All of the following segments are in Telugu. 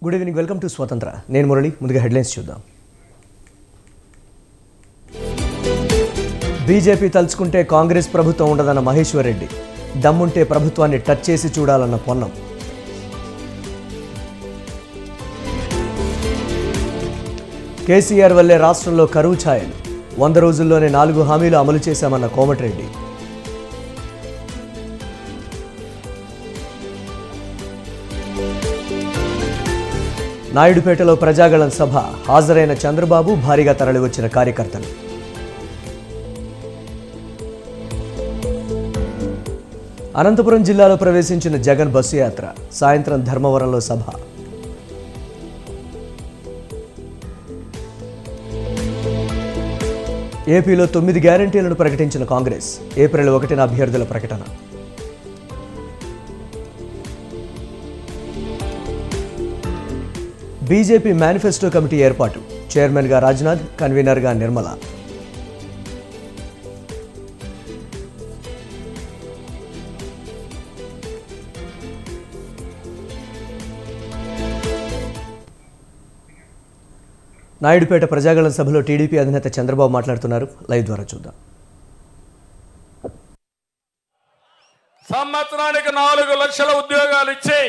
గుడ్ ఈవినింగ్ వెల్కమ్ టు స్వతంత్ర నేను మురళి ముందుగా హెడ్లైన్స్ చూద్దాం బీజేపీ తలుచుకుంటే కాంగ్రెస్ ప్రభుత్వం ఉండదన్న మహేశ్వర్ రెడ్డి దమ్ముంటే ప్రభుత్వాన్ని టచ్ చేసి చూడాలన్న పొన్నం కేసీఆర్ వల్లే రాష్ట్రంలో కరువు ఛాయలు వంద రోజుల్లోనే నాలుగు హామీలు అమలు చేశామన్న కోమటిరెడ్డి నాయుడుపేటలో ప్రజాగళం సభ హాజరైన చంద్రబాబు భారీగా తరలివచ్చిన కార్యకర్తలు అనంతపురం జిల్లాలో ప్రవేశించిన జగన్ బస్సు యాత్ర సాయంత్రం ధర్మవరంలో సభ ఏపీలో తొమ్మిది గ్యారంటీలను ప్రకటించిన కాంగ్రెస్ ఏప్రిల్ ఒకటిన అభ్యర్థుల ప్రకటన బీజేపీ మేనిఫెస్టో కమిటీ ఏర్పాటు చైర్మన్గా రాజ్నాథ్ కన్వీనర్గా నిర్మల నాయుడుపేట ప్రజాగళం సభలో టీడీపీ అధినేత చంద్రబాబు మాట్లాడుతున్నారు లైవ్ ద్వారా చూద్దాం సంవత్సరానికి నాలుగు లక్షల ఉద్యోగాలు ఇచ్చి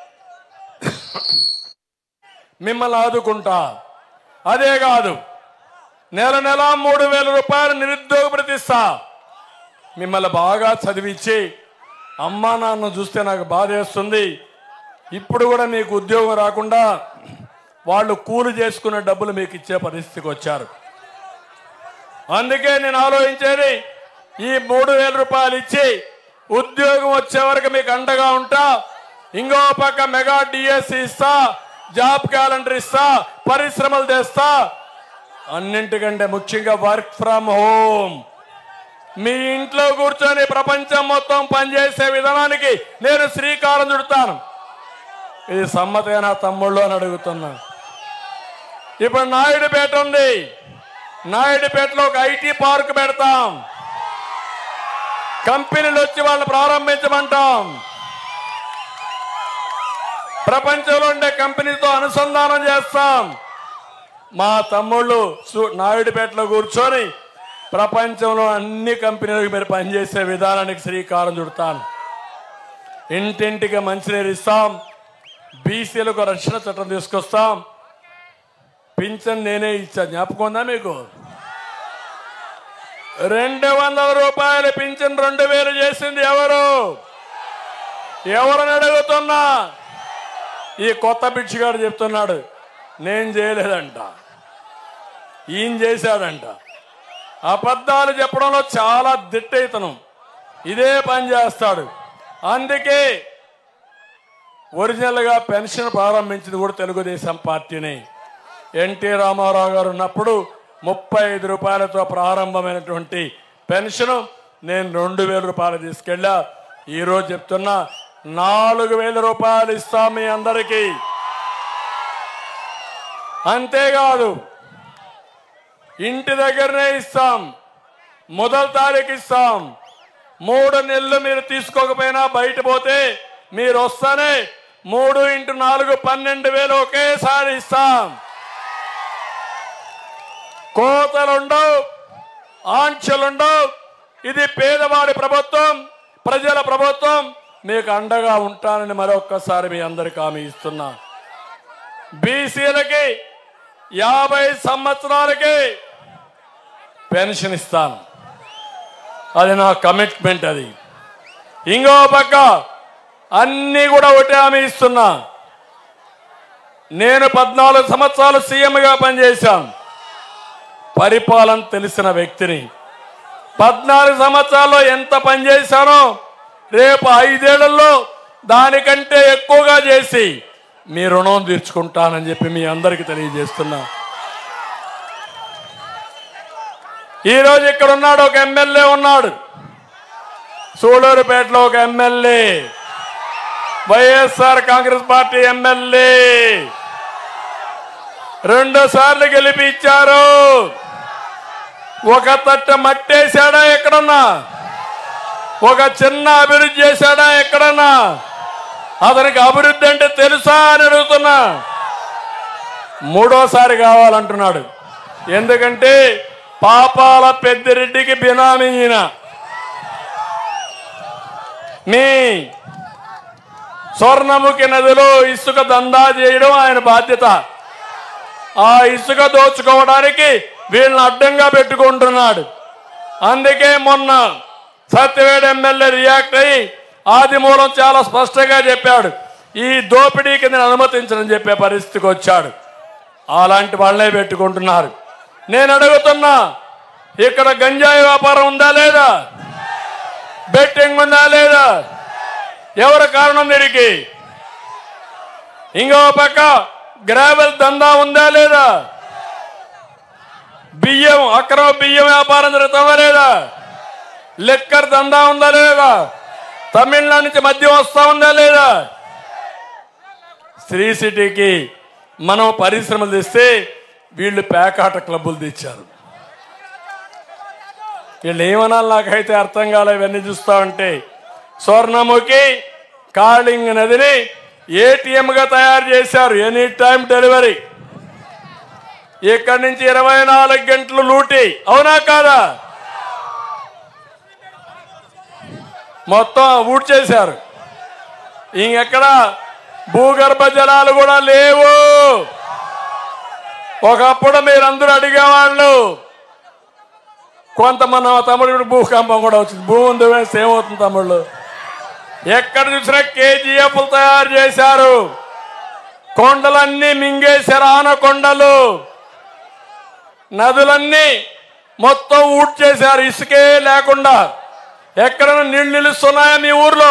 మిమ్మల్ని ఆదుకుంటా అదే కాదు నెల నెల మూడు వేల రూపాయలు నిరుద్యోగ ప్రతిస్తా మిమ్మల్ని బాగా చదివించి అమ్మా నాన్న చూస్తే నాకు బాధేస్తుంది ఇప్పుడు కూడా మీకు ఉద్యోగం రాకుండా వాళ్ళు కూలి చేసుకునే డబ్బులు మీకు ఇచ్చే పరిస్థితికి వచ్చారు అందుకే నేను ఆలోచించేది ఈ మూడు వేల రూపాయలు ఇచ్చి ఉద్యోగం వచ్చే వరకు మీకు అండగా ఉంటా ఇంకో పక్క మెగా డిఎస్సి ఇస్తా జాబ్ క్యాలెండర్ ఇస్తా పరిశ్రమలు తెస్తా అన్నింటికంటే ముఖ్యంగా వర్క్ ఫ్రమ్ హోమ్ మీ ఇంట్లో కూర్చొని ప్రపంచం మొత్తం పనిచేసే విధానానికి నేను శ్రీకారం చుడతాను ఇది సమ్మతైన తమ్ముళ్ళు అని అడుగుతున్నా ఇప్పుడు నాయుడుపేట ఉంది నాయుడుపేటలో ఒక ఐటీ పార్క్ పెడతాం కంపెనీలు వచ్చి వాళ్ళు ప్రారంభించమంటాం ప్రపంచంలో ఉండే కంపెనీతో అనుసంధానం చేస్తాం మా తమ్ముళ్ళు సు- నాయుడుపేటలో కూర్చొని ప్రపంచంలో అన్ని కంపెనీలకు మీరు పనిచేసే విధానానికి శ్రీకారం చుడతాను ఇంటింటికి మంచినీరు ఇస్తాం బీసీలకు రక్షణ చట్టం తీసుకొస్తాం పింఛన్ నేనే ఇచ్చా జ్ఞాపకం ఉందా మీకు రెండు వందల రూపాయలు పింఛన్ రెండు వేలు చేసింది ఎవరు ఎవరని అడుగుతున్నా ఈ కొత్త పిచ్చిగాడు చెప్తున్నాడు నేను చేయలేదంట ఈయన చేశాడంట అబద్ధాలు చెప్పడంలో చాలా దిట్టయితనం ఇదే పని చేస్తాడు అందుకే ఒరిజినల్గా పెన్షన్ ప్రారంభించింది కూడా తెలుగుదేశం పార్టీని ఎన్టీ రామారావు గారు ఉన్నప్పుడు ముప్పై ఐదు రూపాయలతో ప్రారంభమైనటువంటి పెన్షన్ నేను రెండు వేల రూపాయలు తీసుకెళ్ళా ఈరోజు చెప్తున్నా నాలుగు వేల రూపాయలు ఇస్తాం మీ అందరికీ అంతేకాదు ఇంటి దగ్గరనే ఇస్తాం మొదటి తారీఖు ఇస్తాం మూడు నెలలు మీరు తీసుకోకపోయినా బయట పోతే మీరు వస్తానే మూడు ఇంటూ నాలుగు పన్నెండు వేలు ఒకేసారి ఇస్తాం కోతలుండవు ఆంక్షలుండవు ఇది పేదవాడి ప్రభుత్వం ప్రజల ప్రభుత్వం మీకు అండగా ఉంటానని మరొక్కసారి మీ అందరికి హామీ ఇస్తున్నా బీసీలకి యాభై సంవత్సరాలకి పెన్షన్ ఇస్తాను అది నా కమిట్మెంట్ అది ఇంకో పక్క అన్నీ కూడా ఒకటే హామీ ఇస్తున్నా నేను పద్నాలుగు సంవత్సరాలు సీఎంగా పనిచేశాను పరిపాలన తెలిసిన వ్యక్తిని పద్నాలుగు సంవత్సరాల్లో ఎంత పనిచేశానో రేపు ఐదేళ్లలో దానికంటే ఎక్కువగా చేసి మీ రుణం తీర్చుకుంటానని చెప్పి మీ అందరికి తెలియజేస్తున్నా ఈరోజు ఇక్కడ ఉన్నాడు ఒక ఎమ్మెల్యే ఉన్నాడు సూళూరుపేటలో ఒక MLA YSR Congress party MLA రెండు సార్లు గెలిపించారు ఒక తట్ట మట్టేశాడా ఎక్కడన్నా ఒక చిన్న అభివృద్ధి చేశాడా ఎక్కడన్నా అతనికి అభివృద్ధి అంటే తెలుసా అని అడుగుతున్నా మూడోసారి కావాలంటున్నాడు ఎందుకంటే పాపాల పెద్దిరెడ్డికి బినామీ ఈయన మీ స్వర్ణముఖి నదిలో ఇసుక దందా చేయడం ఆయన బాధ్యత ఆ ఇసుక దోచుకోవడానికి వీళ్ళని అడ్డంగా పెట్టుకుంటున్నాడు అందుకే మొన్న సత్యవేడు ఎమ్మెల్యే రియాక్ట్ అయ్యి ఆదిమూలం చాలా స్పష్టంగా చెప్పాడు ఈ దోపిడీకి నేను అనుమతించనని చెప్పే పరిస్థితికి వచ్చాడు అలాంటి వాళ్ళే పెట్టుకుంటున్నారు నేను అడుగుతున్నా ఇక్కడ గంజాయి వ్యాపారం ఉందా లేదా బెట్టింగ్ ఉందా లేదా ఎవరు కారణం దీనికి ఇంకో పక్క గ్రావెల్ దందా ఉందా లేదా బియ్యం అక్రమ బియ్యం వ్యాపారం జరుగుతుందా లేదా లిక్కర్ దందా ఉందా లేదా తమిళనాడు నుంచి మద్యం వస్తా ఉందా లేదా శ్రీ సిటీకి మనం పరిశ్రమలు తెస్తే వీళ్ళు పేకాట క్లబ్బులు తెచ్చారు వీళ్ళు ఏమనాలి నాకైతే అర్థం కాలే ఇవన్నీ చూస్తా ఉంటే స్వర్ణముఖి కాళింగ్ నదిని ATM గా తయారు చేశారు ఎనీ టైం డెలివరీ ఇక్కడి నుంచి ఇరవై నాలుగు గంటలు లూటి అవునా కాదా మొత్తం ఊట్ చేశారు ఇంకెక్కడ భూగర్భ జలాలు కూడా లేవు ఒకప్పుడు మీరందరూ అడిగేవాళ్ళు కొంతమంది మా తమ్ముడు ఇప్పుడు భూకంపం కూడా వచ్చింది భూమి ఉంది వేస్తే ఏమవుతుంది తమ్ముళ్ళు ఎక్కడ చూసినా కేజీఎఫ్లు తయారు చేశారు కొండలన్నీ మింగేశారు ఆనకొండలు నదులన్నీ మొత్తం ఊట్ చేశారు ఇసుకే లేకుండా ఎక్కడైనా నీళ్లు నిలుస్తున్నాయా మీ ఊర్లో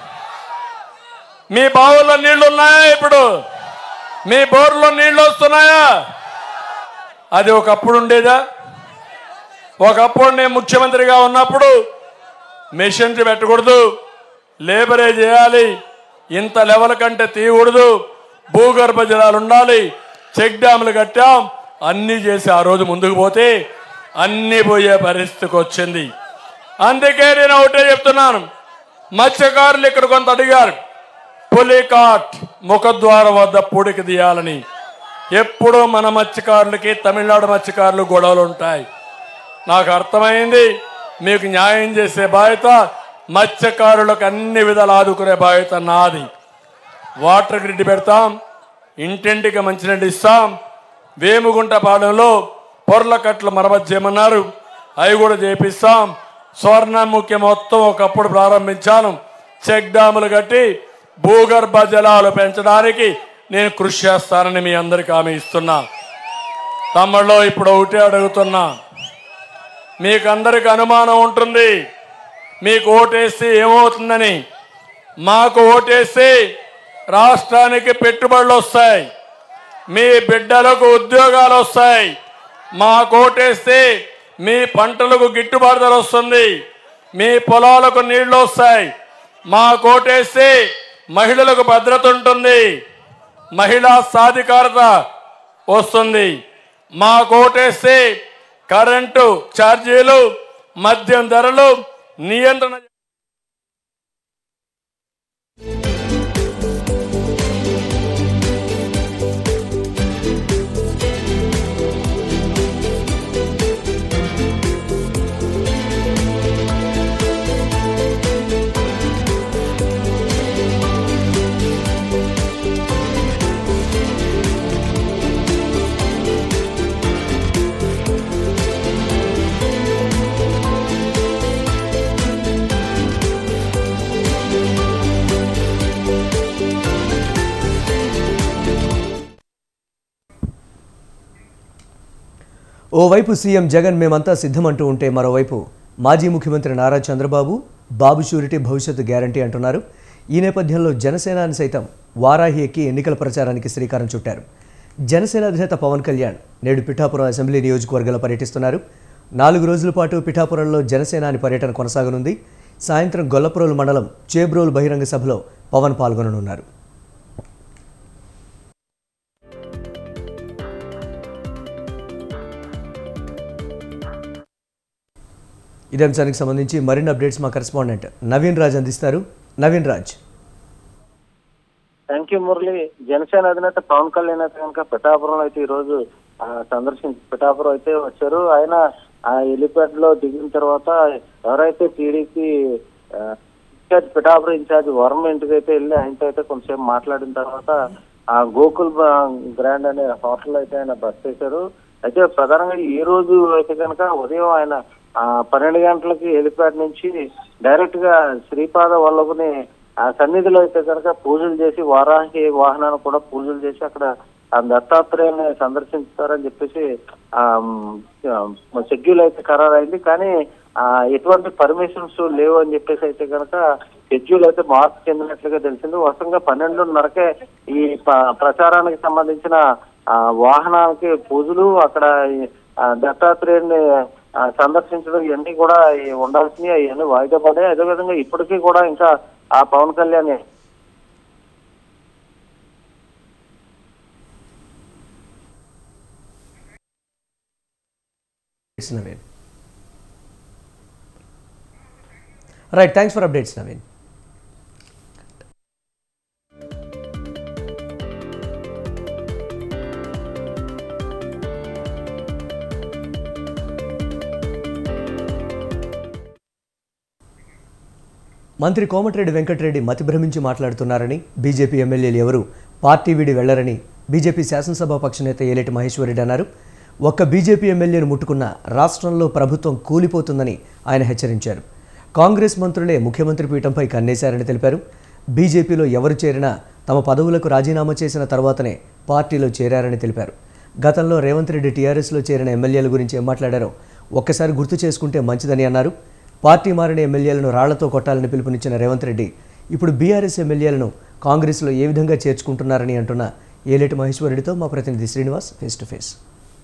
మీ బావుల్లో నీళ్లు ఉన్నాయా ఇప్పుడు మీ బోర్లో నీళ్లు వస్తున్నాయా అది ఒకప్పుడు ఉండేదా ఒకప్పుడు నేను ముఖ్యమంత్రిగా ఉన్నప్పుడు మెషిన్స్ పెట్టకూడదు లేబరే చేయాలి ఇంత లెవెల్ కంటే తీయకూడదు భూగర్భ జలాలు ఉండాలి చెక్ డ్యాములు కట్టాం అన్నీ చేసి ఆ రోజు ముందుకు పోతే అన్నీ పోయే పరిస్థితికి వచ్చింది అందుకే నేను ఒకటే చెప్తున్నాను మత్స్యకారులు ఇక్కడ కొంత అడిగారు పులికాట్ ముఖద్వారం వద్ద పూడికి తీయాలని ఎప్పుడూ మన మత్స్యకారులకి తమిళనాడు మత్స్యకారులు గొడవలు ఉంటాయి నాకు అర్థమైంది మీకు న్యాయం చేసే బాధ్యత మత్స్యకారులకు అన్ని విధాలు ఆదుకునే బాధ్యత నాది వాటర్ గ్రిడ్ పెడతాం ఇంటింటికి మంచినీళ్ళు ఇస్తాం వేముగుంట పాలెంలో పొర్ల కట్లు మరమ్మతు చేయమన్నారు అవి కూడా చేపిస్తాం స్వర్ణముఖ్య మొత్తం ఒకప్పుడు ప్రారంభించాను చెక్ డ్యాములు కట్టి భూగర్భ జలాలు పెంచడానికి నేను కృషి చేస్తానని మీ అందరికీ హామీ ఇస్తున్నా తమ్ముళ్ళు ఇప్పుడు ఒకటే అడుగుతున్నా మీకు అందరికి అనుమానం ఉంటుంది మీకు ఓటేస్తే ఏమవుతుందని మాకు ఓటేస్తే రాష్ట్రానికి పెట్టుబడులు వస్తాయి మీ బిడ్డలకు ఉద్యోగాలు వస్తాయి మాకు ఓటేస్తే మీ పంటలకు గిట్టుబాటు ధర వస్తుంది మీ పొలాలకు నీళ్లు వస్తాయి మాకు ఓటేస్తే మహిళలకు భద్రత ఉంటుంది మహిళా సాధికారత వస్తుంది మాకు ఓటేస్తే కరెంటు ఛార్జీలు మద్యం ధరలు నియంత్రణ ఓవైపు సీఎం జగన్ మేమంతా సిద్ధమంటూ ఉంటే మరోవైపు మాజీ ముఖ్యమంత్రి నారా చంద్రబాబు బాబు షూరిటీ భవిష్యత్తు గ్యారంటీ అంటున్నారు ఈ నేపథ్యంలో జనసేనాని సైతం వారాహి ఎక్కి ఎన్నికల ప్రచారానికి శ్రీకారం చుట్టారు జనసేన అధినేత పవన్ కళ్యాణ్ నేడు పిఠాపురం అసెంబ్లీ నియోజకవర్గంలో పర్యటిస్తున్నారు నాలుగు రోజుల పాటు పిఠాపురంలో జనసేనాని పర్యటన కొనసాగనుంది సాయంత్రం గొల్లప్రోలు మండలం చేబ్రోలు బహిరంగ సభలో పవన్ పాల్గొననున్నారు ఇదే అంశానికి సంబంధించి మరిన్ని అప్డేట్స్ మా కరెస్పాండెంట్ నవీన్ రాజ్ అందిస్తారు నవీన్ రాజ్ థ్యాంక్ యూ మురళి జనసేన అధినేత పవన్ కళ్యాణ్ అయితే కనుక పిఠాపురంలో అయితే ఈ రోజు ఆ, సందర్శించి పిఠాపురం అయితే వచ్చారు ఆయన ఆ హెలిప్యాడ్ లో దిగిన తర్వాత ఎవరైతే TDP incharge Pithapuram incharge Varma ఇంటికి అయితే వెళ్ళి ఆయనతో అయితే కొంతసేపు మాట్లాడిన తర్వాత ఆ గోకుల్ బ- గ్రాండ్ అనే హోటల్ అయితే ఆయన బస్ చేశారు అయితే ప్రధానంగా ఈ రోజు అయితే కనుక ఉదయం ఆయన ఆ పన్నెండు గంటలకి హెలిప్యాడ్ నుంచి డైరెక్ట్ గా శ్రీపాద వల్లభని ఆ సన్నిధిలో అయితే కనుక పూజలు చేసి వారాహి వాహనాన్ని కూడా పూజలు చేసి అక్కడ ఆ దత్తాత్రేయుని సందర్శించుతారని చెప్పేసి ఆ షెడ్యూల్ అయితే ఖరారు అయింది కానీ ఆ ఎటువంటి పర్మిషన్స్ లేవు అని చెప్పేసి అయితే కనుక షెడ్యూల్ అయితే మార్పు చెందినట్లుగా తెలిసింది వరుసగా పన్నెండున్నరకే ఈ ప- ప్రచారానికి సంబంధించిన ఆ వాహనానికి పూజలు అక్కడ ఈ, ఆ, దత్తాత్రేయుని ఆ, సందర్శించడం ఇవన్నీ కూడా ఈ ఉండాల్సినవి అవన్నీ వాయిదా పడ్డాయి అదేవిధంగా ఇప్పటికీ కూడా ఇంకా ఆ Pawan Kalyan Naveen right thanks for updates Naveen మంత్రి కోమటిరెడ్డి వెంకటరెడ్డి మతి భ్రమించి మాట్లాడుతున్నారని బీజేపీ ఎమ్మెల్యేలు ఎవరు పార్టీ వీడి వెళ్లరని బీజేపీ శాసనసభ పక్షనేత ఏలేటి మహేశ్వరరెడ్డి అన్నారు ఒక్క బీజేపీ ఎమ్మెల్యేను ముట్టుకున్న రాష్ట్రంలో ప్రభుత్వం కూలిపోతుందని ఆయన హెచ్చరించారు కాంగ్రెస్ మంత్రులే ముఖ్యమంత్రి పీఠంపై కన్నేశారని తెలిపారు బీజేపీలో ఎవరు చేరినా తమ పదవులకు రాజీనామా చేసిన తర్వాతనే పార్టీలో చేరారని తెలిపారు గతంలో రేవంత్ రెడ్డి టీఆర్ఎస్లో చేరిన ఎమ్మెల్యేల గురించి ఏం మాట్లాడారో ఒక్కసారి గుర్తు చేసుకుంటే మంచిదని అన్నారు పార్టీ మారిన ఎమ్మెల్యేలను రాళ్లతో కొట్టాలని పిలుపునిచ్చిన రేవంత్ రెడ్డి ఇప్పుడు బీఆర్ఎస్ ఎమ్మెల్యేలను కాంగ్రెస్లో ఏ విధంగా చేర్చుకుంటున్నారని అంటున్న ఏలేటి మహేశ్వరరెడ్డితో మా ప్రతినిధి Srinivas face to face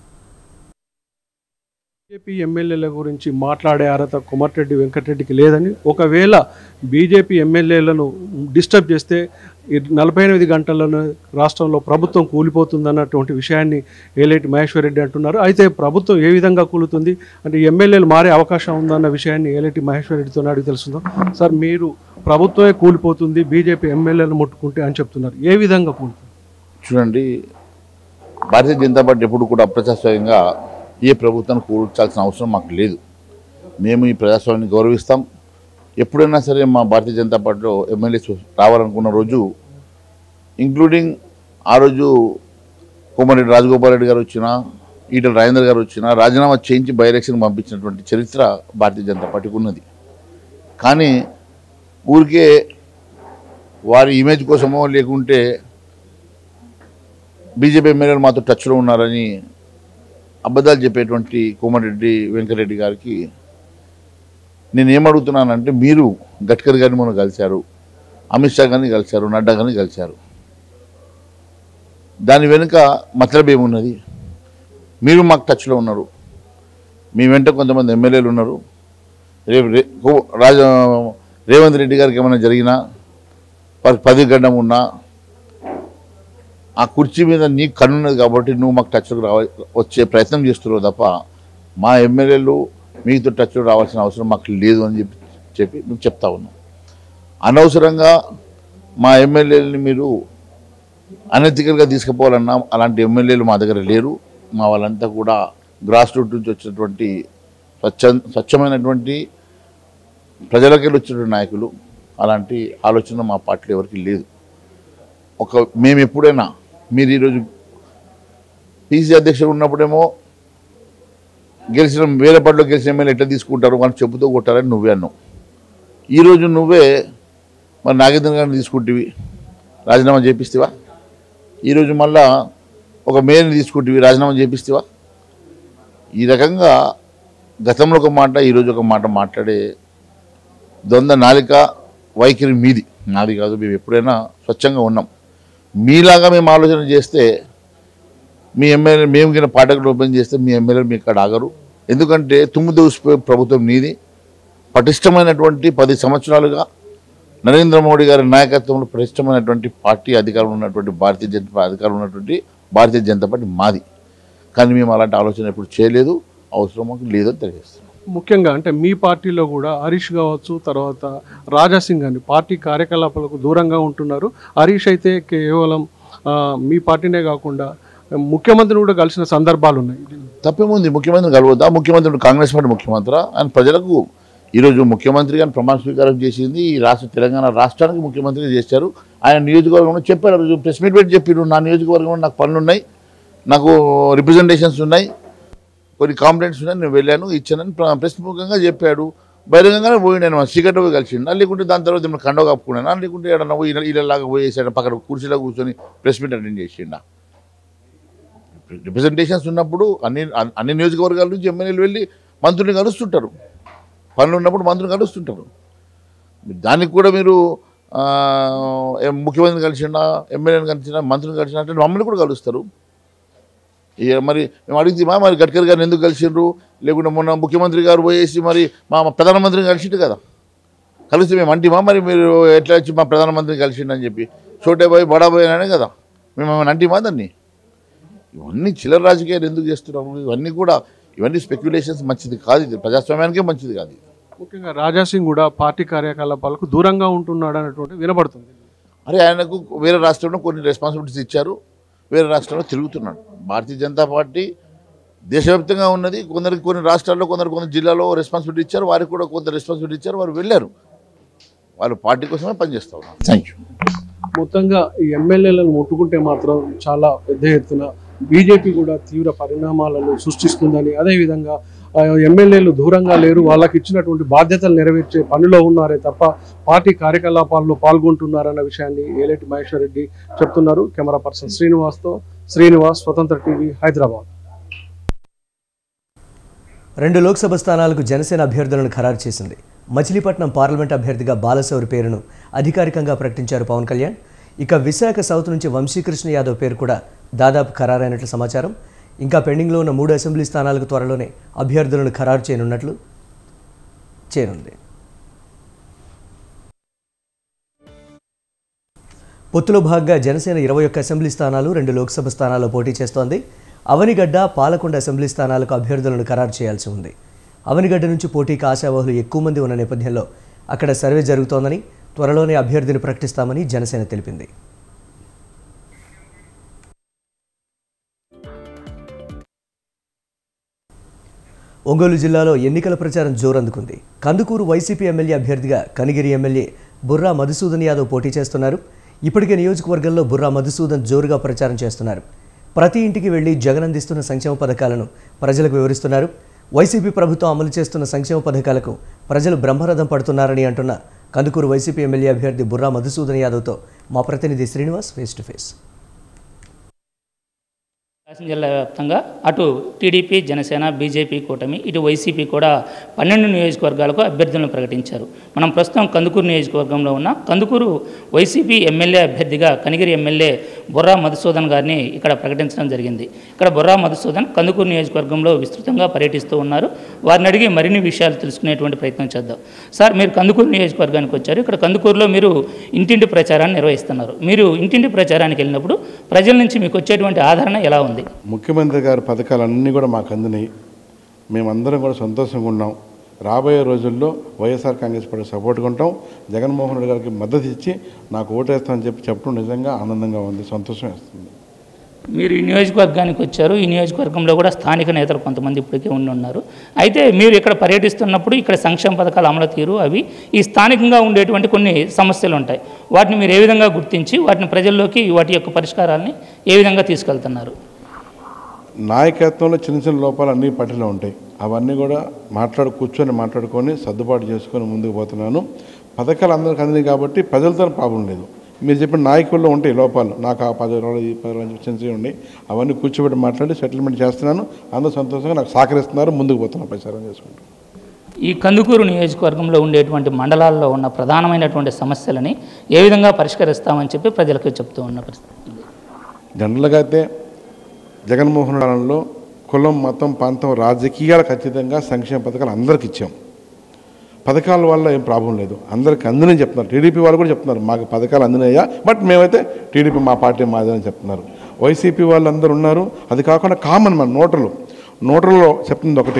BJP ఎమ్మెల్యేల గురించి మాట్లాడే అర్హత కుమార్రెడ్డి వెంకటరెడ్డికి లేదని ఒకవేళ బీజేపీ ఎమ్మెల్యేలను డిస్టర్బ్ చేస్తే ఈ నలభై ఎనిమిది గంటలను రాష్ట్రంలో ప్రభుత్వం కూలిపోతుందన్నటువంటి విషయాన్ని ఏలేటి మహేశ్వర్ రెడ్డి అంటున్నారు అయితే ప్రభుత్వం ఏ విధంగా కూలుతుంది అంటే ఎమ్మెల్యేలు మారే అవకాశం ఉందన్న విషయాన్ని ఏలేటి మహేశ్వర్ రెడ్డితో అడిగి తెలుస్తుందో సార్ మీరు ప్రభుత్వమే కూలిపోతుంది బీజేపీ ఎమ్మెల్యేలను ముట్టుకుంటే అని చెప్తున్నారు ఏ విధంగా కూలుతుంది చూడండి భారతీయ జనతా పార్టీ ఎప్పుడు కూడా అప్రజాస్వామ్యంగా ఏ ప్రభుత్వాన్ని కూర్చాల్సిన అవసరం మాకు లేదు మేము ఈ ప్రజాస్వామ్యాన్ని గౌరవిస్తాం ఎప్పుడైనా సరే మా భారతీయ జనతా పార్టీలో ఎమ్మెల్యేస్ రావాలనుకున్న రోజు ఇంక్లూడింగ్ ఆ రోజు కోమరెడ్డి రాజగోపాల్ రెడ్డి గారు వచ్చినా ఈటల రాజేందర్ గారు వచ్చినా రాజీనామా చేయించి బై ఎలక్షన్ పంపించినటువంటి చరిత్ర భారతీయ జనతా పార్టీకి ఉన్నది కానీ ఊరికే వారి ఇమేజ్ కోసమో లేకుంటే బీజేపీ ఎమ్మెల్యేలు మాతో టచ్లో ఉన్నారని అబద్ధాలు చెప్పేటువంటి కోమటిరెడ్డి వెంకటరెడ్డి గారికి నేను ఏమడుగుతున్నానంటే మీరు గడ్కరీ గారిని మొన్న కలిశారు అమిత్ షా గారిని కలిశారు నడ్డా గారిని కలిశారు దాని వెనుక మతలబ్ ఏమున్నది మీరు మాకు టచ్లో ఉన్నారు మీ వెంట కొంతమంది ఎమ్మెల్యేలు ఉన్నారు రేపు రే కో- రాజ రేవంత్ రెడ్డి గారికి ఏమైనా జరిగినా వారికి పది గడ్డం ఉన్నా ఆ కుర్చీ మీద నీకు కన్నున్నది కాబట్టి నువ్వు మాకు టచ్లోకి రావ వచ్చే ప్రయత్నం చేస్తున్నావు తప్ప మా ఎమ్మెల్యేలు మీతో టచ్లో రావాల్సిన అవసరం మాకు లేదు అని చెప్పి చెప్పి మేము చెప్తా ఉన్నాం అనవసరంగా మా ఎమ్మెల్యేలని మీరు అనెతికల్గా తీసుకుపోవాలన్నా అలాంటి ఎమ్మెల్యేలు మా దగ్గర లేరు మా వాళ్ళంతా కూడా గ్రాస్ రూట్ నుంచి వచ్చినటువంటి స్వచ్ఛ స్వచ్ఛమైనటువంటి ప్రజలకెళ్ళి వచ్చినటువంటి నాయకులు అలాంటి ఆలోచన మా పార్టీలో ఎవరికి లేదు ఒక మేము ఎప్పుడైనా మీరు ఈరోజు పీసీ అధ్యక్షుడు ఉన్నప్పుడేమో గెలిచిన వేరే పార్టీలో గెలిచిన ఎమ్మెల్యే ఎట్లా తీసుకుంటారు వాళ్ళు చెప్పుతో కొట్టారని నువ్వే అన్నావు ఈరోజు నువ్వే మరి నాగేంద్ర గారిని తీసుకుంటివి రాజీనామా చేపిస్తేవా ఈరోజు మళ్ళా ఒక మేయర్ని తీసుకుంటివి రాజీనామా చేపిస్తేవా ఈ రకంగా గతంలో ఒక మాట ఈరోజు ఒక మాట మాట్లాడే ద్వంద్వ నాలిక వైఖరి మీది నాది కాదు మేము ఎప్పుడైనా స్వచ్ఛంగా ఉన్నాం మీలాగా మేము ఆలోచన చేస్తే మీ ఎమ్మెల్యే మేము కింద పాఠకులు ఓపెన్ చేస్తే మీ ఎమ్మెల్యేలు మీ ఇక్కడ ఆగరు ఎందుకంటే తుమ్ము దూసిపోయే ప్రభుత్వం నీది పటిష్టమైనటువంటి పది సంవత్సరాలుగా నరేంద్ర మోడీ గారి నాయకత్వంలో పటిష్టమైనటువంటి పార్టీ అధికారం ఉన్నటువంటి భారతీయ జనతా అధికారం ఉన్నటువంటి భారతీయ జనతా పార్టీ మాది కానీ మేము అలాంటి ఆలోచన ఎప్పుడు చేయలేదు అవసరం మాకు లేదని తెలియజేస్తున్నాం ముఖ్యంగా అంటే మీ పార్టీలో కూడా హరీష్ కావచ్చు తర్వాత రాజా సింగ్ అని పార్టీ కార్యకలాపాలకు దూరంగా ఉంటున్నారు హరీష్ అయితే కేవలం ఆ, మీ పార్టీనే కాకుండా ముఖ్యమంత్రిని కూడా కలిసిన సందర్భాలు ఉన్నాయి తప్పేముంది ముఖ్యమంత్రిని కలవద్దా ముఖ్యమంత్రి కాంగ్రెస్ పార్టీ ముఖ్యమంత్రి ఆయన ప్రజలకు ఈరోజు ముఖ్యమంత్రి గారిని ప్రమాణ స్వీకారం చేసింది ఈ రాష్ట్ర తెలంగాణ రాష్ట్రానికి ముఖ్యమంత్రిగా చేశారు ఆయన నియోజకవర్గంలో చెప్పారు ఆ రోజు ప్రెస్ మీట్ పెట్టి చెప్పారు నా నియోజకవర్గంలో నాకు పనులు ఉన్నాయి నాకు రిప్రజెంటేషన్స్ ఉన్నాయి కొన్ని కాంప్లైంట్స్ ఉన్నాయి నేను వెళ్ళాను ఇచ్చానని ప్ర- ప్రెస్ ముఖంగా చెప్పాడు బహిరంగంగానే పోయి నేను చీకట్లో పోయి కలిసిండు లేకుంటే దాని తర్వాత ఏమైనా కండవ కప్పుకున్నాను లేకుంటే ఏడన్నా పోయి ఇళ్ళలాగా పోయేసాడు పక్కన కుర్చీలో కూర్చొని ప్రెస్ మీట్ అటెండ్ చేసిండా రిప్రజెంటేషన్స్ ఉన్నప్పుడు అన్ని అన్ని నియోజకవర్గాల నుంచి ఎమ్మెల్యేలు వెళ్ళి మంత్రుల్ని కలుస్తుంటారు పనులు ఉన్నప్పుడు మంత్రులు కలుస్తుంటారు దానికి కూడా మీరు ఆ, ఏం ముఖ్యమంత్రిని కలిసిండా ఎమ్మెల్యేని కలిసినా మంత్రిని కలిసినా అంటే మమ్మల్ని కూడా కలుస్తారు ఇక మరి మేము అడిగితేమా మరి గడ్కరీ గారిని ఎందుకు కలిసిండ్రు లేకుంటే మొన్న ముఖ్యమంత్రి గారు పోయేసి మరి మా మా ప్రధానమంత్రిని కలిసిండు కదా కలిస్తే మేము అంటిమా మరి మీరు ఎట్లా వచ్చి మా ప్రధానమంత్రిని కలిసిండు అని చెప్పి చోటే పోయి బడా పోయి అనే కదా మేము ఏమైనా అంటిమా దాన్ని ఇవన్నీ చిల్లర రాజకీయాలు ఎందుకు చేస్తున్నాము ఇవన్నీ కూడా ఇవన్నీ స్పెక్యులేషన్స్ మంచిది కాదు ఇది ప్రజాస్వామ్యానికే మంచిది కాదు ఇది ముఖ్యంగా రాజా సింగ్ కూడా పార్టీ కార్యకలాపాలకు దూరంగా ఉంటున్నాడు అనేటువంటి వినబడుతుంది అరే ఆయనకు వేరే రాష్ట్రంలో కొన్ని రెస్పాన్సిబిలిటీస్ ఇచ్చారు వేరే రాష్ట్రంలో తిరుగుతున్నాడు భారతీయ జనతా పార్టీ దేశవ్యాప్తంగా ఉన్నది కొందరికి కొన్ని రాష్ట్రాల్లో కొందరు కొన్ని జిల్లాలో రెస్పాన్సిబిలిటీ ఇచ్చారు వారికి కూడా కొంత రెస్పాన్సిబిలిటీ ఇచ్చారు వారు వెళ్ళారు వాళ్ళు పార్టీ కోసమే పనిచేస్తా ఉన్నారు థ్యాంక్ యూ మొత్తంగా ఈ ఎమ్మెల్యేలను ముట్టుకుంటే మాత్రం చాలా పెద్ద ఎత్తున బీజేపీ కూడా తీవ్ర పరిణామాలను సృష్టిస్తుందని అదేవిధంగా ఆ, ఎమ్మెల్యేలు దూరంగా లేరు వాళ్ళకి ఇచ్చినటువంటి బాధ్యతలు నెరవేర్చే పనిలో ఉన్నారే తప్ప పార్టీ కార్యకలాపాల్లో పాల్గొంటున్నారన్న విషయాన్ని ఏలేటి మహేశ్వర్ రెడ్డి చెప్తున్నారు కెమెరా పర్సన్ శ్రీనివాస్తో శ్రీనివాస్ స్వతంత్ర టీవీ హైదరాబాద్ రెండు లోక్సభ స్థానాలకు జనసేన అభ్యర్థులను ఖరారు చేసింది మచిలీపట్నం పార్లమెంట్ అభ్యర్థిగా బాలశౌరి పేరును అధికారికంగా ప్రకటించారు పవన్ కళ్యాణ్ ఇక విశాఖ సౌత్ నుంచి వంశీకృష్ణ యాదవ్ పేరు కూడా దాదాపు ఖరారైనట్లు సమాచారం ఇంకా పెండింగ్లో ఉన్న మూడు అసెంబ్లీ స్థానాలకు త్వరలోనే అభ్యర్థులను ఖరారు చేయనున్నట్లు చేరుంది పొత్తులో భాగంగా జనసేన ఇరవై ఒక్క అసెంబ్లీ స్థానాలు రెండు లోక్సభ స్థానాల్లో పోటీ చేస్తోంది అవనిగడ్డ పాలకొండ అసెంబ్లీ స్థానాలకు అభ్యర్థులను ఖరారు చేయాల్సి ఉంది అవనిగడ్డ నుంచి పోటీకి ఆశావాహులు ఎక్కువ మంది ఉన్న నేపథ్యంలో అక్కడ సర్వే జరుగుతోందని త్వరలోనే అభ్యర్థిని ప్రకటిస్తామని జనసేన తెలిపింది ఒంగోలు జిల్లాలో ఎన్నికల ప్రచారం జోరందుకుంది కందుకూరు వైసీపీ ఎమ్మెల్యే అభ్యర్థిగా కనిగిరి ఎమ్మెల్యే బుర్రా మధుసూదన్ యాదవ్ పోటీ చేస్తున్నారు ఇప్పటికే నియోజకవర్గంలో బుర్రా మధుసూదన్ జోరుగా ప్రచారం చేస్తున్నారు ప్రతి ఇంటికి వెళ్లి జగన్ అందిస్తున్న సంక్షేమ పథకాలను ప్రజలకు వివరిస్తున్నారు వైసీపీ ప్రభుత్వం అమలు చేస్తున్న సంక్షేమ పథకాలకు ప్రజలు బ్రహ్మరథం పడుతున్నారని అంటున్న కందుకూరు వైసీపీ ఎమ్మెల్యే అభ్యర్థి బుర్రా మధుసూదన్ యాదవ్తో మా ప్రతినిధి Srinivas face to face Prakasam జిల్లా వ్యాప్తంగా అటు టీడీపీ జనసేన బీజేపీ కూటమి ఇటు వైసీపీ కూడా పన్నెండు నియోజకవర్గాలకు అభ్యర్థులను ప్రకటించారు మనం ప్రస్తుతం కందుకూరు నియోజకవర్గంలో ఉన్న కందుకూరు వైసీపీ ఎమ్మెల్యే అభ్యర్థిగా కనిగిరి ఎమ్మెల్యే బుర్రా మధుసూదన్ గారిని ఇక్కడ ప్రకటించడం జరిగింది ఇక్కడ బుర్రా మధుసూదన్ కందుకూరు నియోజకవర్గంలో విస్తృతంగా పర్యటిస్తూ ఉన్నారు వారిని అడిగి మరిన్ని విషయాలు తెలుసుకునేటువంటి ప్రయత్నం చేద్దాం సార్ మీరు కందుకూరు నియోజకవర్గానికి వచ్చారు ఇక్కడ కందుకూరులో మీరు ఇంటింటి ప్రచారాన్ని నిర్వహిస్తున్నారు మీరు ఇంటింటి ప్రచారానికి వెళ్ళినప్పుడు ప్రజల నుంచి మీకు వచ్చేటువంటి ఆదరణ ఎలా ఉంది ముఖ్యమంత్రి గారి పథకాలన్నీ కూడా మాకు అందినాయి మేమందరం కూడా సంతోషంగా ఉన్నాం రాబోయే రోజుల్లో వైఎస్ఆర్ కాంగ్రెస్ పార్టీ సపోర్ట్గా ఉంటాం జగన్మోహన్ రెడ్డి గారికి మద్దతు ఇచ్చి నాకు ఓటేస్తామని చెప్పి చెప్పడం నిజంగా ఆనందంగా ఉంది సంతోషం వేస్తుంది మీరు ఈ నియోజకవర్గానికి వచ్చారు ఈ నియోజకవర్గంలో కూడా స్థానిక నేతలు కొంతమంది ఇప్పటికే ఉండి ఉన్నారు అయితే మీరు ఇక్కడ పర్యటిస్తున్నప్పుడు ఇక్కడ సంక్షేమ పథకాల అమలు తీరు అవి ఈ స్థానికంగా ఉండేటువంటి కొన్ని సమస్యలు ఉంటాయి వాటిని మీరు ఏ విధంగా గుర్తించి వాటిని ప్రజల్లోకి వాటి యొక్క పరిష్కారాలని ఏ విధంగా తీసుకెళ్తున్నారు నాయకత్వంలో చిన్న చిన్న లోపాలు అన్నీ పట్టిలో ఉంటాయి అవన్నీ కూడా మాట్లాడు కూర్చొని మాట్లాడుకొని సర్దుబాటు చేసుకొని ముందుకు పోతున్నాను పథకాలు అందరికి అందినాయి కాబట్టి ప్రజలతో ప్రాబ్లం లేదు మీరు చెప్పిన నాయకుల్లో ఉంటాయి లోపాలు నాకు ఆ పది రోజులు ఈ పది రోజులు చిన్న చిన్నవి ఉన్నాయి అవన్నీ కూర్చోబెట్టి మాట్లాడి సెటిల్మెంట్ చేస్తున్నాను అందరూ సంతోషంగా నాకు సహకరిస్తున్నారు ముందుకు పోతున్నాను ప్రచారం చేసుకుంటూ ఈ కందుకూరు నియోజకవర్గంలో ఉండేటువంటి మండలాల్లో ఉన్న ప్రధానమైనటువంటి సమస్యలని ఏ విధంగా పరిష్కరిస్తామని చెప్పి ప్రజలకు చెప్తూ ఉన్న పరిస్థితి జనరల్గా అయితే జగన్మోహన్ కాలంలో కులం మతం ప్రాంతం రాజకీయాలు ఖచ్చితంగా సంక్షేమ పథకాలు అందరికి ఇచ్చాం పథకాల వల్ల ఏం ప్రాబ్లం లేదు అందరికి అందినని చెప్తున్నారు టీడీపీ వాళ్ళు కూడా చెప్తున్నారు మాకు పథకాలు అందినాయా బట్ మేమైతే టీడీపీ మా పార్టీ మాది అని చెప్తున్నారు వైసీపీ వాళ్ళు అందరూ ఉన్నారు అది కాకుండా కామన్ మన నోటలు నోటల్లో చెప్తుంది ఒకటే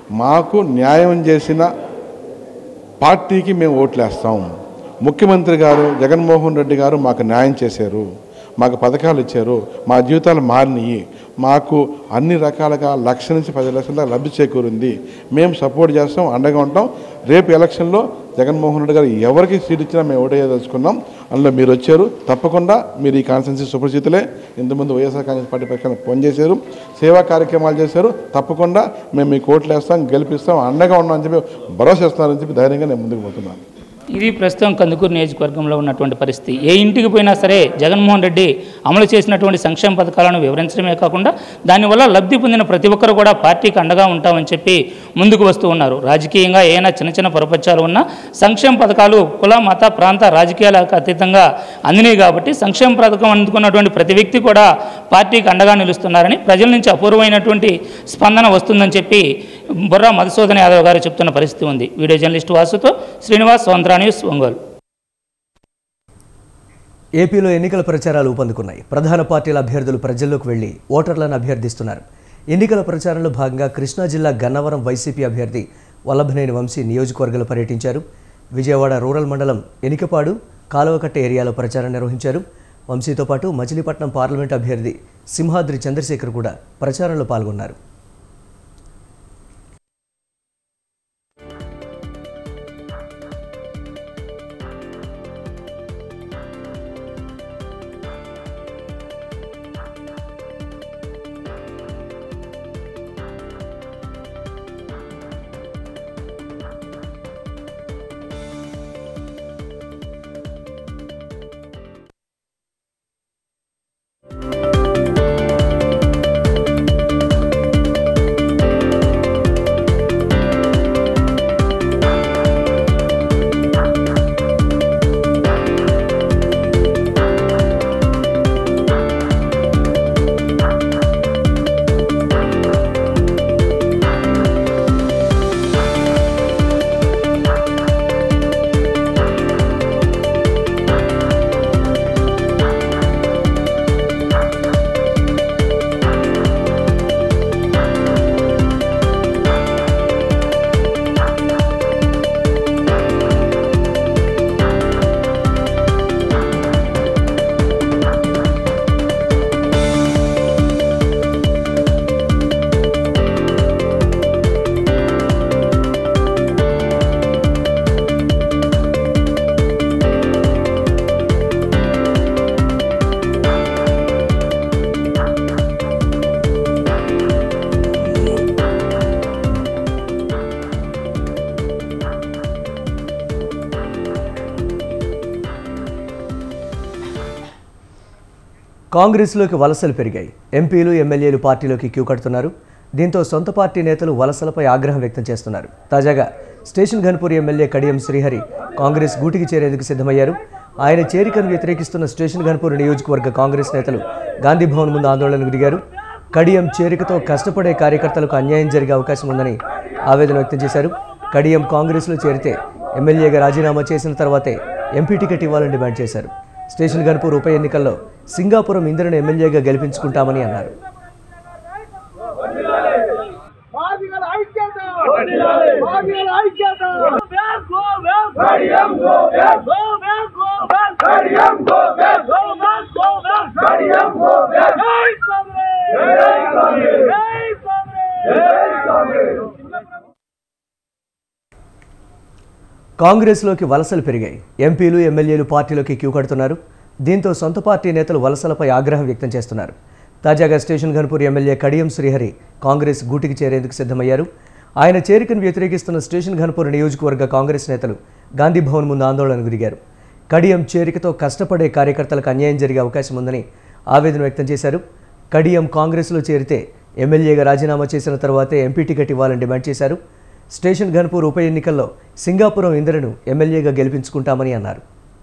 మాకు న్యాయం చేసిన పార్టీకి మేము ఓట్లేస్తాం ముఖ్యమంత్రి గారు జగన్మోహన్ రెడ్డి గారు మాకు న్యాయం చేశారు మాకు పథకాలు ఇచ్చారు మా జీవితాలు మారినాయి మాకు అన్ని రకాలుగా లక్ష నుంచి పది లక్షల దాకా లబ్ధి చేకూరింది మేము సపోర్ట్ చేస్తాం అండగా ఉంటాం రేపు ఎలక్షన్లో జగన్మోహన్ రెడ్డి గారు ఎవరికి సీట్ ఇచ్చినా మేము ఓటేయదలుచుకున్నాం అందులో మీరు వచ్చారు తప్పకుండా మీరు ఈ కాన్స్టెన్సీ సుపరిచితులే ఇంతకుముందు వైఎస్ఆర్ కాంగ్రెస్ పార్టీ పక్షాన పనిచేశారు సేవా కార్యక్రమాలు చేశారు తప్పకుండా మేము మీకు ఓట్లు వేస్తాం గెలిపిస్తాం అండగా ఉన్నామని చెప్పి భరోసా ఇస్తున్నారని చెప్పి ధైర్యంగా నేను ముందుకు పోతున్నాను ఇది ప్రస్తుతం కందుకూరు నియోజకవర్గంలో ఉన్నటువంటి పరిస్థితి ఏ ఇంటికి పోయినా సరే జగన్మోహన్ రెడ్డి అమలు చేసినటువంటి సంక్షేమ పథకాలను వివరించడమే కాకుండా దానివల్ల లబ్ధి పొందిన ప్రతి ఒక్కరు కూడా పార్టీకి అండగా ఉంటామని చెప్పి ముందుకు వస్తూ ఉన్నారు రాజకీయంగా ఏమైనా చిన్న చిన్న పొరపచ్చాలు ఉన్నా సంక్షేమ పథకాలు కుల మత ప్రాంత రాజకీయాలకు అతీతంగా అందినాయి కాబట్టి సంక్షేమ పథకం అందుకున్నటువంటి ప్రతి వ్యక్తి కూడా పార్టీకి అండగా నిలుస్తున్నారని ప్రజల నుంచి అపూర్వమైనటువంటి స్పందన వస్తుందని చెప్పి బుర్రా మధుసూదన్ యాదవ్ గారు చెప్తున్న పరిస్థితి ఉంది వీడియో జర్నలిస్ట్ వాసుతో శ్రీనివాస్ స్వంత్రా న్యూస్ ఒంగోలు ఏపీలో ఎన్నికల ప్రచారాలు ఊపందుకున్నాయి ప్రధాన పార్టీల అభ్యర్థులు ప్రజల్లోకి వెళ్లి ఓటర్లను అభ్యర్థిస్తున్నారు ఎన్నికల ప్రచారంలో భాగంగా కృష్ణా జిల్లా గన్నవరం వైసీపీ అభ్యర్థి వల్లభనేని వంశీ నియోజకవర్గంలో పర్యటించారు విజయవాడ రూరల్ మండలం ఎనికపాడు కాలువకట్ట ఏరియాలో ప్రచారం నిర్వహించారు వంశీతో పాటు మచిలీపట్నం పార్లమెంట్ అభ్యర్థి సింహాద్రి చంద్రశేఖర్ కూడా ప్రచారంలో పాల్గొన్నారు కాంగ్రెస్లోకి వలసలు పెరిగాయి ఎంపీలు ఎమ్మెల్యేలు పార్టీలోకి క్యూ కడుతున్నారు దీంతో సొంత పార్టీ నేతలు వలసలపై ఆగ్రహం వ్యక్తం చేస్తున్నారు తాజాగా స్టేషన్ ఘన్పూర్ ఎమ్మెల్యే కడియం శ్రీహరి కాంగ్రెస్ గూటికి చేరేందుకు సిద్ధమయ్యారు ఆయన చేరికను వ్యతిరేకిస్తున్న స్టేషన్ ఘన్పూర్ నియోజకవర్గ కాంగ్రెస్ నేతలు గాంధీ భవన్ ముందు ఆందోళనకు దిగారు కడియం చేరికతో కష్టపడే కార్యకర్తలకు అన్యాయం జరిగే అవకాశం ఉందని ఆవేదన వ్యక్తం చేశారు కడియం కాంగ్రెస్లో చేరితే ఎమ్మెల్యేగా రాజీనామా చేసిన తర్వాతే ఎంపీ టికెట్ ఇవ్వాలని డిమాండ్ చేశారు స్టేషన్ గన్పూర్ ఉప ఎన్నికల్లో సింగాపురం ఇంద్రను ఎమ్మెల్యేగా గెలిపించుకుంటామని అన్నారు బాధిగల ఐక్యత బాధిగల ఐక్యత back go back Kadiyam go back go back go back Kadiyam go back go back go back Kadiyam go back జై కాంగ్రెస్ జై కాంగ్రెస్ జై కాంగ్రెస్ జై కాంగ్రెస్ కాంగ్రెస్లోకి వలసలు పెరిగాయి ఎంపీలు ఎమ్మెల్యేలు పార్టీలోకి క్యూ కడుతున్నారు దీంతో సొంత పార్టీ నేతలు వలసలపై ఆగ్రహం వ్యక్తం చేస్తున్నారు తాజాగా స్టేషన్ ఘన్పూర్ ఎమ్మెల్యే కడియం శ్రీహరి కాంగ్రెస్ గూటికి చేరేందుకు సిద్ధమయ్యారు ఆయన చేరికను వ్యతిరేకిస్తున్న స్టేషన్ ఘన్పూర్ నియోజకవర్గ కాంగ్రెస్ నేతలు గాంధీ భవన్ ముందు ఆందోళనకు దిగారు కడియం చేరికతో కష్టపడే కార్యకర్తలకు అన్యాయం జరిగే అవకాశం ఉందని ఆవేదన వ్యక్తం చేశారు కడియం కాంగ్రెస్లో చేరితే ఎమ్మెల్యేగా రాజీనామా చేసిన తర్వాతే ఎంపీ టికెట్ ఇవ్వాలని డిమాండ్ చేశారు స్టేషన్ ఘన్పూర్ ఉప ఎన్నికల్లో సింగాపురం ఇంద్రను ఎమ్మెల్యేగా గెలిపించుకుంటామని అన్నారు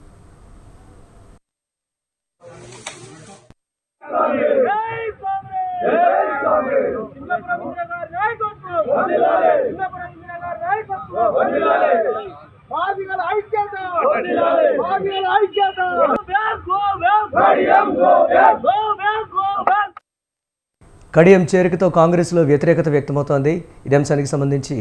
జై కాంగ్రెస్ జై కాంగ్రెస్ ఇంద్రపురం ఇంద్రగారి నాయకత్వం వందనాలే ఇంద్రపురం ఇంద్రగారి నాయకత్వం వందనాలే బాధిగల ఐక్యత వందనాలే బాధిగల ఐక్యత back go back Kadiyam go back go back go back Kadiyam చేరికతో కాంగ్రెస్లో వ్యతిరేకత వ్యక్తమవుతోంది ఇదే అంశానికి సంబంధించి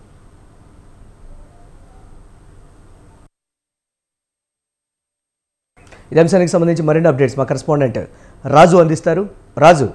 ఇదే అంశానికి సంబంధించి మరిన్ని అప్డేట్స్ మా కరెస్పాండెంట్ రాజు అందిస్తారు రాజు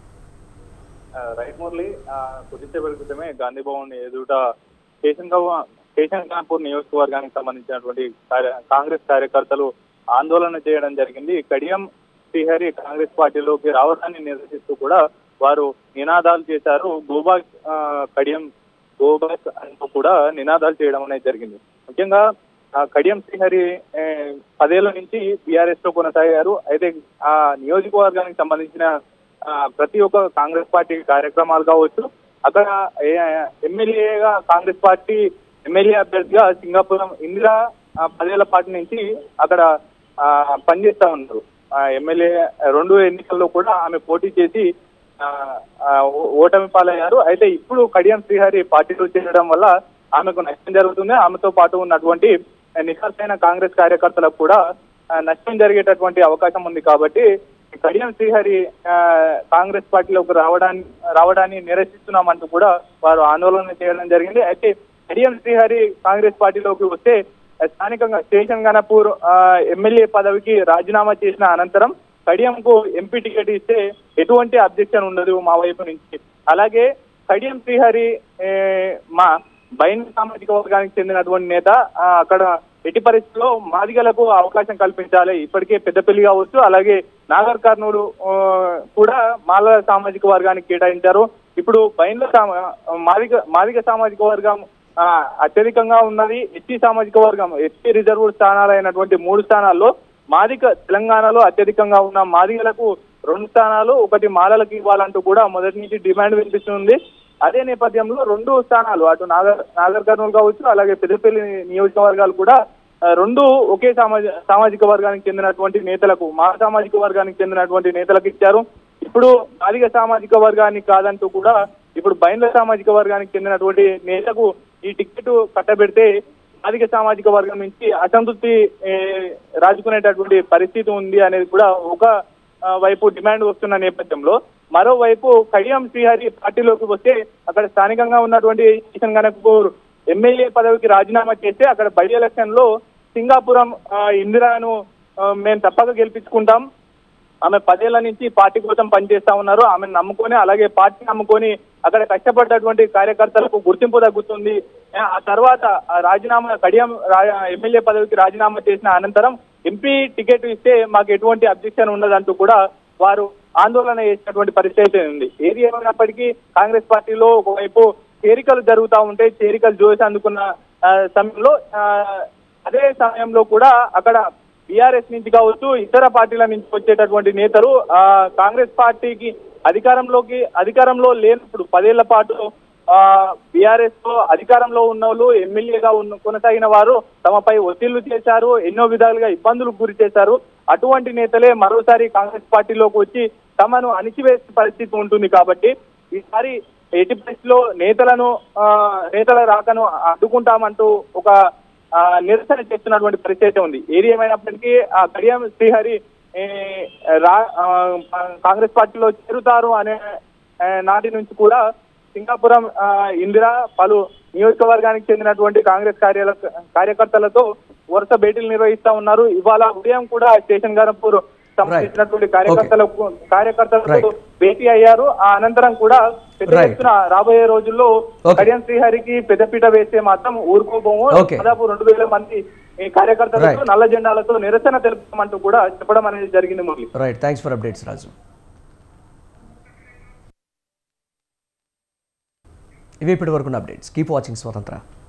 ఆ, రైట్ మురళి ఆ, కొద్దిసేపటి క్రితమే గాంధీ భవన్ ఎదుట స్టేషన్ గవ- స్టేషన్ కాన్పూర్ నియోజకవర్గానికి సంబంధించినటువంటి కార్య- కాంగ్రెస్ కార్యకర్తలు ఆందోళన చేయడం జరిగింది కడియం శ్రీహరి కాంగ్రెస్ పార్టీలోకి రావడాన్ని నిరసిస్తూ కూడా వారు నినాదాలు చేశారు గోబాక్ ఆ, కడియం గోబాక్ అంటూ కూడా నినాదాలు చేయడం అనేది జరిగింది ముఖ్యంగా ఆ, కడియం శ్రీహరి ఏ, పదేళ్ల నుంచి బీఆర్ఎస్ లో కొనసాగారు అయితే ఆ నియోజకవర్గానికి సంబంధించిన ఆ, ప్రతి ఒక్క కాంగ్రెస్ పార్టీ కార్యక్రమాలు కావచ్చు అక్కడ ఏ- ఎమ్మెల్యేగా కాంగ్రెస్ పార్టీ ఎమ్మెల్యే అభ్యర్థిగా సింగాపురం ఇందిరా ఆ, పదేళ్ల పార్టీ నుంచి అక్కడ ఆ, పనిచేస్తా ఉన్నారు ఆ, ఎమ్మెల్యే రెండు ఎన్నికల్లో కూడా ఆమె పోటీ చేసి ఆ, ఆ, ఓ- ఓటమి పాలయ్యారు అయితే ఇప్పుడు కడియం శ్రీహరి పార్టీలో చేరడం వల్ల ఆమెకు నష్టం జరుగుతుంది ఆమెతో పాటు ఉన్నటువంటి నిఖార్సైన కాంగ్రెస్ కార్యకర్తలకు కూడా ఆ, నష్టం జరిగేటటువంటి అవకాశం ఉంది కాబట్టి కడియం శ్రీహరి ఆ, కాంగ్రెస్ పార్టీలోకి రావడాన్ని రావడాన్ని నిరసిస్తున్నామంటూ కూడా వారు ఆందోళన చేయడం జరిగింది అయితే కడియం శ్రీహరి కాంగ్రెస్ పార్టీలోకి వస్తే స్థానికంగా స్టేషన్ గణపూర్ ఆ, ఎమ్మెల్యే పదవికి రాజీనామా చేసిన అనంతరం కడియంకు ఎంపీ టికెట్ ఇస్తే ఎటువంటి అబ్జెక్షన్ ఉండదు మా వైపు నుంచి అలాగే కడియం శ్రీహరి ఏ, మా బైన్ సామాజిక వర్గానికి చెందినటువంటి నేత ఆ, అక్కడ ఎట్టి పరిస్థితుల్లో మాదిగలకు అవకాశం కల్పించాలి ఇప్పటికే పెద్దపల్లి కావచ్చు అలాగే నాగర్ కర్నూలు ఆ, కూడా మాల సామాజిక వర్గానికి కేటాయించారు ఇప్పుడు బైన్ల సామ- మాదిగ మాదిగ సామాజిక వర్గం ఆ, అత్యధికంగా ఉన్నది ఎస్టీ సామాజిక వర్గం ఎస్టీ రిజర్వ్ స్థానాలైనటువంటి మూడు స్థానాల్లో మాదిక తెలంగాణలో అత్యధికంగా ఉన్న మాదిగలకు రెండు స్థానాలు ఒకటి మాలలకు ఇవ్వాలంటూ కూడా మొదటి నుంచి డిమాండ్ వినిపిస్తుంది అదే నేపథ్యంలో రెండు స్థానాలు అటు నాగర్ నాగర్ కర్నూలు కావచ్చు అలాగే పెద్దపల్లి నియోజకవర్గాలు కూడా ఆ, రెండు ఒకే సామాజిక సామాజిక వర్గానికి చెందినటువంటి నేతలకు మా సామాజిక వర్గానికి చెందినటువంటి నేతలకు ఇచ్చారు ఇప్పుడు మాదిగ సామాజిక వర్గానికి కాదంటూ కూడా ఇప్పుడు బైండ్ల సామాజిక వర్గానికి చెందినటువంటి నేతకు ఈ టికెట్ కట్టబెడితే మాదిగ సామాజిక వర్గం నుంచి అసంతృప్తి ఏ, రాజుకునేటటువంటి పరిస్థితి ఉంది అనేది కూడా ఒక ఆ, వైపు డిమాండ్ వస్తున్న నేపథ్యంలో మరోవైపు కడియం శ్రీహరి పార్టీలోకి వస్తే అక్కడ స్థానికంగా ఉన్నటువంటి కిషన్ గణపూర్ ఎమ్మెల్యే పదవికి రాజీనామా చేస్తే అక్కడ బై ఎలక్షన్ లో సింగాపురం ఆ, ఇందిరాను ఆ, మేము తప్పక గెలిపించుకుంటాం ఆమె పదేళ్ల నుంచి పార్టీ కోసం పనిచేస్తా ఉన్నారు ఆమెను నమ్ముకొని అలాగే పార్టీ నమ్ముకొని అక్కడ కష్టపడ్డటువంటి కార్యకర్తలకు గుర్తింపు తగ్గుతుంది ఆ తర్వాత ఆ రాజీనామా కడియం రా- ఎమ్మెల్యే పదవికి రాజీనామా చేసిన అనంతరం ఎంపీ టికెట్ ఇస్తే మాకు ఎటువంటి అబ్జెక్షన్ ఉండదంటూ కూడా వారు ఆందోళన చేసినటువంటి పరిస్థితి అయితే ఉంది ఏది ఏమైనప్పటికీ కాంగ్రెస్ పార్టీలో ఒకవైపు చేరికలు జరుగుతూ ఉంటే చేరికలు జోసి అందుకున్న ఆ, సమయంలో ఆ, అదే సమయంలో కూడా అక్కడ బీఆర్ఎస్ నుంచి కావచ్చు ఇతర పార్టీల నుంచి వచ్చేటటువంటి నేతలు ఆ కాంగ్రెస్ పార్టీకి అధికారంలోకి అధికారంలో లేనప్పుడు పదేళ్ల పాటు ఆ బీఆర్ఎస్ తో అధికారంలో ఉన్న వాళ్ళు ఎమ్మెల్యేగా ఉన్న కొనసాగిన వారు తమపై ఒత్తిళ్లు చేశారు ఎన్నో విధాలుగా ఇబ్బందులకు గురి చేశారు అటువంటి నేతలే మరోసారి కాంగ్రెస్ పార్టీలోకి వచ్చి తమను అణిచివేసే పరిస్థితి ఉంటుంది కాబట్టి ఈసారి ఎట్టి పరిస్థితిలో నేతలను ఆ, నేతల రాకను అడ్డుకుంటామంటూ ఒక ఆ, నిరసన చేస్తున్నటువంటి పరిస్థితి ఉంది ఏది ఏమైనప్పటికీ ఆ కడియం శ్రీహరి ఏ, రా ఆ, కాంగ్రెస్ పార్టీలో చేరుతారు అనే ఆ, నాటి నుంచి కూడా సింగాపురం ఆ, ఇందిరా పలు నియోజకవర్గానికి చెందినటువంటి కాంగ్రెస్ కార్యాల కార్యకర్తలతో వరుస భేటీలు నిర్వహిస్తా ఉన్నారు ఇవాళ ఉదయం కూడా స్టేషన్ గణపూర్ సంబంధించినటువంటి కార్యకర్తలకు కార్యకర్తలతో Right. భేటీ అయ్యారు ఆ అనంతరం కూడా పెద్ద Right. ఎత్తున రాబోయే రోజుల్లో Okay. కడియం శ్రీహరికి పెద్దపీట వేస్తే మాత్రం ఊరుకోబోము Okay. దాదాపు రెండు వేల మంది ఈ కార్యకర్తలతో Right. నల్ల జెండాలతో నిరసన తెలుపుతామంటూ కూడా చెప్పడం అనేది జరిగింది Murali right thanks for updates Raju ఇవి ఇప్పటి వరకు అప్డేట్స్ కీప్ వాచింగ్ స్వతంత్ర